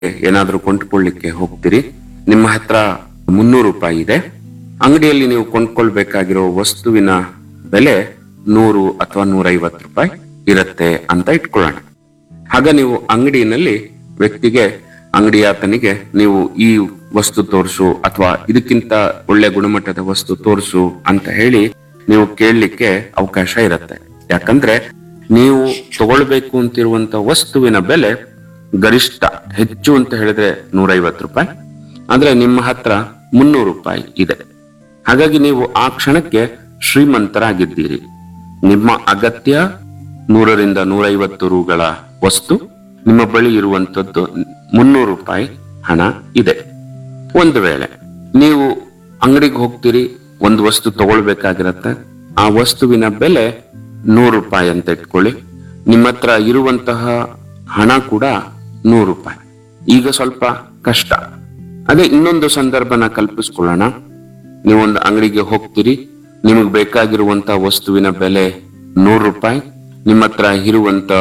ಏನಾದ್ರೂ ಕೊಂಡ್ಕೊಳ್ಳಿಕ್ಕೆ ಹೋಗ್ತೀರಿ ನಿಮ್ಮ ಹತ್ರ ಮುನ್ನೂರು ರೂಪಾಯಿ ಇದೆ ಅಂಗಡಿಯಲ್ಲಿ ನೀವು ಕೊಂಡ್ಕೊಳ್ಬೇಕಾಗಿರೋ ವಸ್ತುವಿನ ಬೆಲೆ ನೂರು ಅಥವಾ ನೂರೈವತ್ತು ರೂಪಾಯಿ ಇರುತ್ತೆ ಅಂತ ಇಟ್ಕೊಳ್ಳೋಣ ಆಗ ನೀವು ಅಂಗಡಿನಲ್ಲಿ ವ್ಯಕ್ತಿಗೆ ಅಂಗಡಿಯಾತನಿಗೆ ನೀವು ಈ ವಸ್ತು ತೋರಿಸು ಅಥವಾ ಇದಕ್ಕಿಂತ ಒಳ್ಳೆ ಗುಣಮಟ್ಟದ ವಸ್ತು ತೋರಿಸು ಅಂತ ಹೇಳಿ ನೀವು ಕೇಳಲಿಕ್ಕೆ ಅವಕಾಶ ಇರುತ್ತೆ ಯಾಕಂದ್ರೆ ನೀವು ತಗೊಳ್ಬೇಕು ಅಂತಿರುವಂತ ವಸ್ತುವಿನ ಬೆಲೆ ಗರಿಷ್ಠ ಹೆಚ್ಚು ಅಂತ ಹೇಳಿದ್ರೆ ನೂರೈವತ್ತು ರೂಪಾಯಿ ಅಂದ್ರೆ ನಿಮ್ಮ ಹತ್ರ ಮುನ್ನೂರು ರೂಪಾಯಿ ಇದೆ ಹಾಗಾಗಿ ನೀವು ಆ ಕ್ಷಣಕ್ಕೆ ಶ್ರೀಮಂತರಾಗಿದ್ದೀರಿ ನಿಮ್ಮ ಅಗತ್ಯ ನೂರರಿಂದ ನೂರೈವತ್ತು ರೂಗಳ ವಸ್ತು ನಿಮ್ಮ ಬಳಿ ಇರುವಂತದ್ದು ಮುನ್ನೂರು ರೂಪಾಯಿ ಹಣ ಇದೆ ಒಂದು ವೇಳೆ ನೀವು ಅಂಗಡಿಗೆ ಹೋಗ್ತೀರಿ ಒಂದು ವಸ್ತು ತಗೊಳ್ಬೇಕಾಗಿರತ್ತೆ ಆ ವಸ್ತುವಿನ ಬೆಲೆ ನೂರು ರೂಪಾಯಿ ಅಂತ ಇಟ್ಕೊಳ್ಳಿ ನಿಮ್ಮ ಹತ್ರ ಇರುವಂತಹ ಹಣ ಕೂಡ ನೂರು ರೂಪಾಯಿ ಈಗ ಸ್ವಲ್ಪ ಕಷ್ಟ ಅದೇ ಇನ್ನೊಂದು ಸಂದರ್ಭನ ಕಲ್ಪಿಸ್ಕೊಳ್ಳೋಣ ನೀವೊಂದು ಅಂಗಡಿಗೆ ಹೋಗ್ತೀರಿ ನಿಮಗೆ ಬೇಕಾಗಿರುವಂತ ವಸ್ತುವಿನ ಬೆಲೆ ನೂರು ರೂಪಾಯಿ ನಿಮ್ಮ ಹತ್ರ ಇರುವಂತ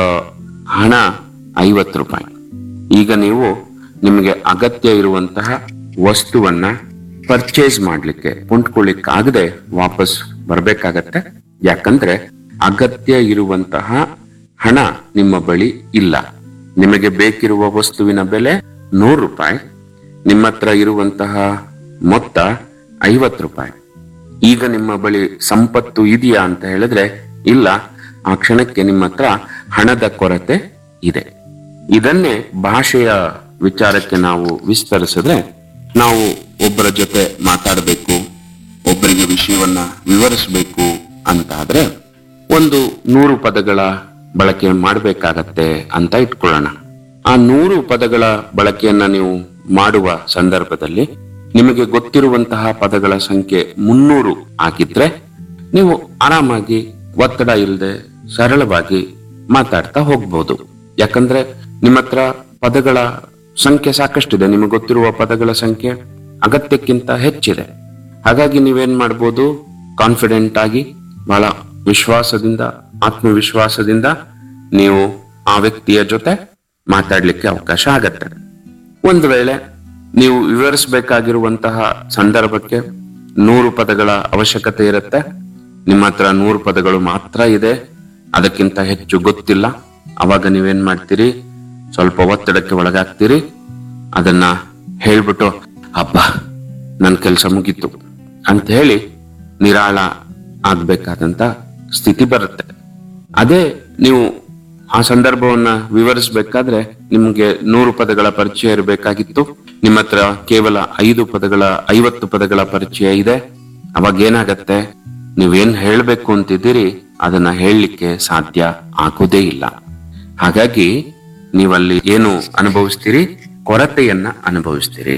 ಹಣ ಐವತ್ತು ರೂಪಾಯಿ ಈಗ ನೀವು ನಿಮಗೆ ಅಗತ್ಯ ಇರುವಂತಹ ವಸ್ತುವನ್ನ ಪರ್ಚೇಸ್ ಮಾಡ್ಲಿಕ್ಕೆ ಕೊಂಡ್ಕೊಳ್ಳಿಕ್ಕಾಗದೆ ವಾಪಸ್ ಬರ್ಬೇಕಾಗತ್ತೆ ಯಾಕಂದ್ರೆ ಅಗತ್ಯ ಇರುವಂತಹ ಹಣ ನಿಮ್ಮ ಬಳಿ ಇಲ್ಲ ನಿಮಗೆ ಬೇಕಿರುವ ವಸ್ತುವಿನ ಬೆಲೆ ನೂರು ರೂಪಾಯಿ ನಿಮ್ಮ ಹತ್ರ ಇರುವಂತಹ ಮೊತ್ತ ಐವತ್ತು ರೂಪಾಯಿ ಈಗ ನಿಮ್ಮ ಬಳಿ ಸಂಪತ್ತು ಇದೆಯಾ ಅಂತ ಹೇಳಿದ್ರೆ ಇಲ್ಲ ಆ ಕ್ಷಣಕ್ಕೆ ನಿಮ್ಮ ಹತ್ರ ಹಣದ ಕೊರತೆ ಇದೆ ಇದನ್ನೇ ಭಾಷೆಯ ವಿಚಾರಕ್ಕೆ ನಾವು ವಿಸ್ತರಿಸಿದ್ರೆ ನಾವು ಒಬ್ಬರ ಜೊತೆ ಮಾತಾಡಬೇಕು ಒಬ್ಬರಿಗೆ ವಿಷಯವನ್ನ ವಿವರಿಸಬೇಕು ಅಂತ ಆದ್ರೆ ಒಂದು ನೂರು ಪದಗಳ ಬಳಕೆ ಮಾಡಬೇಕಾಗತ್ತೆ ಅಂತ ಇಟ್ಕೊಳ್ಳೋಣ ಆ ನೂರು ಪದಗಳ ಬಳಕೆಯನ್ನ ನೀವು ಮಾಡುವ ಸಂದರ್ಭದಲ್ಲಿ ನಿಮಗೆ ಗೊತ್ತಿರುವಂತಹ ಪದಗಳ ಸಂಖ್ಯೆ ಮುನ್ನೂರು ಆಗಿದ್ರೆ ನೀವು ಆರಾಮಾಗಿ ಒತ್ತಡ ಇಲ್ಲದೆ ಸರಳವಾಗಿ ಮಾತಾಡ್ತಾ ಹೋಗ್ಬೋದು ಯಾಕಂದ್ರೆ ನಿಮ್ಮ ಹತ್ರ ಪದಗಳ ಸಂಖ್ಯೆ ಸಾಕಷ್ಟಿದೆ ನಿಮಗೆ ಗೊತ್ತಿರುವ ಪದಗಳ ಸಂಖ್ಯೆ ಅಗತ್ಯಕ್ಕಿಂತ ಹೆಚ್ಚಿದೆ ಹಾಗಾಗಿ ನೀವೇನ್ ಮಾಡ್ಬೋದು ಕಾನ್ಫಿಡೆಂಟ್ ಆಗಿ ಬಹಳ ವಿಶ್ವಾಸದಿಂದ ಆತ್ಮವಿಶ್ವಾಸದಿಂದ ನೀವು ಆ ವ್ಯಕ್ತಿಯ ಜೊತೆ ಮಾತಾಡ್ಲಿಕ್ಕೆ ಅವಕಾಶ ಆಗತ್ತೆ ಒಂದು ವೇಳೆ ನೀವು ವಿವರಿಸಬೇಕಾಗಿರುವಂತಹ ಸಂದರ್ಭಕ್ಕೆ ನೂರು ಪದಗಳ ಅವಶ್ಯಕತೆ ಇರುತ್ತೆ ನಿಮ್ಮ ಹತ್ರ ನೂರು ಪದಗಳು ಮಾತ್ರ ಇದೆ ಅದಕ್ಕಿಂತ ಹೆಚ್ಚು ಗೊತ್ತಿಲ್ಲ ಅವಾಗ ನೀವೇನ್ ಮಾಡ್ತೀರಿ ಸ್ವಲ್ಪ ಒತ್ತಡಕ್ಕೆ ಒಳಗಾಗ್ತೀರಿ ಅದನ್ನ ಹೇಳ್ಬಿಟ್ಟು ಹಬ್ಬ ನನ್ನ ಕೆಲಸ ಮುಗೀತು ಅಂತ ಹೇಳಿ ನಿರಾಳ ಆಗ್ಬೇಕಾದಂತ ಸ್ಥಿತಿ ಬರುತ್ತೆ ಅದೇ ನೀವು ಆ ಸಂದರ್ಭವನ್ನ ವಿವರಿಸಬೇಕಾದ್ರೆ ನಿಮ್ಗೆ ನೂರು ಪದಗಳ ಪರಿಚಯ ಇರಬೇಕಾಗಿತ್ತು ನಿಮ್ಮ ಹತ್ರ ಕೇವಲ ಐದು ಪದಗಳ ಐವತ್ತು ಪದಗಳ ಪರಿಚಯ ಇದೆ ಅವಾಗ ಏನಾಗತ್ತೆ ನೀವೇನ್ ಹೇಳ್ಬೇಕು ಅಂತಿದ್ದೀರಿ ಅದನ್ನ ಹೇಳಲಿಕ್ಕೆ ಸಾಧ್ಯ ಆಗೋದೇ ಇಲ್ಲ ಹಾಗಾಗಿ ನೀವಲ್ಲಿ ಏನು ಅನುಭವಿಸ್ತೀರಿ ಕೊರತೆಯನ್ನ ಅನುಭವಿಸ್ತೀರಿ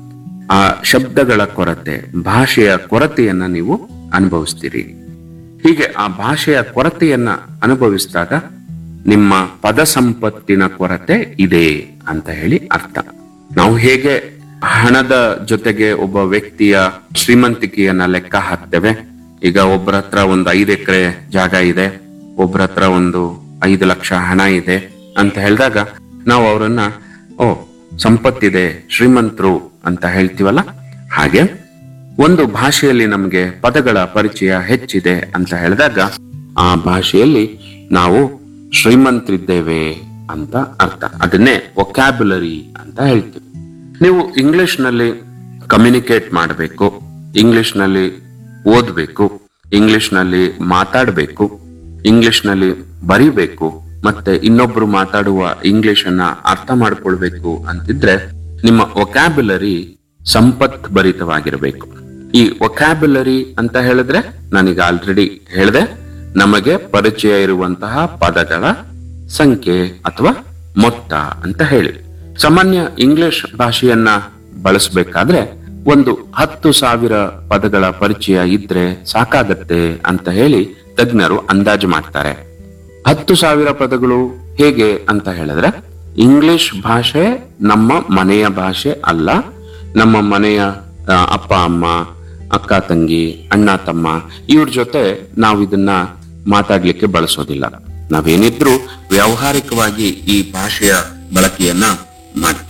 ಆ ಶಬ್ದಗಳ ಕೊರತೆ ಭಾಷೆಯ ಕೊರತೆಯನ್ನ ನೀವು ಅನುಭವಿಸ್ತೀರಿ ಹೀಗೆ ಆ ಭಾಷೆಯ ಕೊರತೆಯನ್ನ ಅನುಭವಿಸಿದಾಗ ನಿಮ್ಮ ಪದ ಸಂಪತ್ತಿನ ಕೊರತೆ ಇದೆ ಅಂತ ಹೇಳಿ ಅರ್ಥ ನಾವು ಹೇಗೆ ಹಣದ ಜೊತೆಗೆ ಒಬ್ಬ ವ್ಯಕ್ತಿಯ ಶ್ರೀಮಂತಿಕೆಯನ್ನ ಲೆಕ್ಕ ಹಾಕ್ತೇವೆ ಈಗ ಒಬ್ಬರ ಹತ್ರ ಒಂದು ಐದು ಎಕರೆ ಜಾಗ ಇದೆ ಒಬ್ಬರ ಹತ್ರ ಒಂದು ಐದು ಲಕ್ಷ ಹಣ ಇದೆ ಅಂತ ಹೇಳಿದಾಗ ನಾವು ಅವರನ್ನ ಓ ಸಂಪತ್ತಿದೆ ಶ್ರೀಮಂತರು ಅಂತ ಹೇಳ್ತೀವಲ್ಲ ಹಾಗೆ ಒಂದು ಭಾಷೆಯಲ್ಲಿ ನಮಗೆ ಪದಗಳ ಪರಿಚಯ ಹೆಚ್ಚಿದೆ ಅಂತ ಹೇಳಿದಾಗ ಆ ಭಾಷೆಯಲ್ಲಿ ನಾವು ಶ್ರೀಮಂತರಿದ್ದೇವೆ ಅಂತ ಅರ್ಥ ಅದನ್ನೇ ಒಕ್ಯಾಬುಲರಿ ಅಂತ ಹೇಳ್ತೀವಿ ನೀವು ಇಂಗ್ಲಿಷ್ ನಲ್ಲಿ ಕಮ್ಯುನಿಕೇಟ್ ಮಾಡಬೇಕು ಇಂಗ್ಲಿಷ್ ನಲ್ಲಿ ಓದ್ಬೇಕು ಇಂಗ್ಲಿಷ್ ನಲ್ಲಿ ಮಾತಾಡಬೇಕು ಇಂಗ್ಲಿಷ್ ನಲ್ಲಿ ಬರಿಬೇಕು ಮತ್ತೆ ಇನ್ನೊಬ್ರು ಮಾತಾಡುವ ಇಂಗ್ಲಿಷ್ ಅನ್ನ ಅರ್ಥ ಮಾಡ್ಕೊಳ್ಬೇಕು ಅಂತಿದ್ರೆ ನಿಮ್ಮ ಒಕ್ಯಾಬುಲರಿ ಸಂಪತ್ ಭರಿತವಾಗಿರಬೇಕು ಈ ಒಕ್ಯಾಬುಲರಿ ಅಂತ ಹೇಳಿದ್ರೆ ನಾನೀಗ ಆಲ್ರೆಡಿ ಹೇಳಿದೆ ನಮಗೆ ಪರಿಚಯ ಇರುವಂತಹ ಪದಗಳ ಸಂಖ್ಯೆ ಅಥವಾ ಮೊತ್ತ ಅಂತ ಹೇಳಿ ಸಾಮಾನ್ಯ ಇಂಗ್ಲಿಷ್ ಭಾಷೆಯನ್ನ ಬಳಸಬೇಕಾದ್ರೆ ಒಂದು ಹತ್ತು ಸಾವಿರ ಪದಗಳ ಪರಿಚಯ ಇದ್ರೆ ಸಾಕಾಗತ್ತೆ ಅಂತ ಹೇಳಿ ತಜ್ಞರು ಅಂದಾಜು ಮಾಡ್ತಾರೆ ಹತ್ತು ಸಾವಿರ ಪದಗಳು ಹೇಗೆ ಅಂತ ಹೇಳಿದ್ರೆ ಇಂಗ್ಲಿಷ್ ಭಾಷೆ ನಮ್ಮ ಮನೆಯ ಭಾಷೆ ಅಲ್ಲ ನಮ್ಮ ಮನೆಯ ಆ, ಅಪ್ಪ ಅಮ್ಮ ಅಕ್ಕ ತಂಗಿ ಅಣ್ಣ ತಮ್ಮ ಇವ್ರ ಜೊತೆ ನಾವು ಇದನ್ನ ಮಾತಾಡ್ಲಿಕ್ಕೆ ಬಳಸೋದಿಲ್ಲ ನಾವೇನಿದ್ರು ವ್ಯಾವಹಾರಿಕವಾಗಿ ಈ ಭಾಷೆಯ ಬಳಕೆಯನ್ನ ಮಾಡ್ತೇವೆ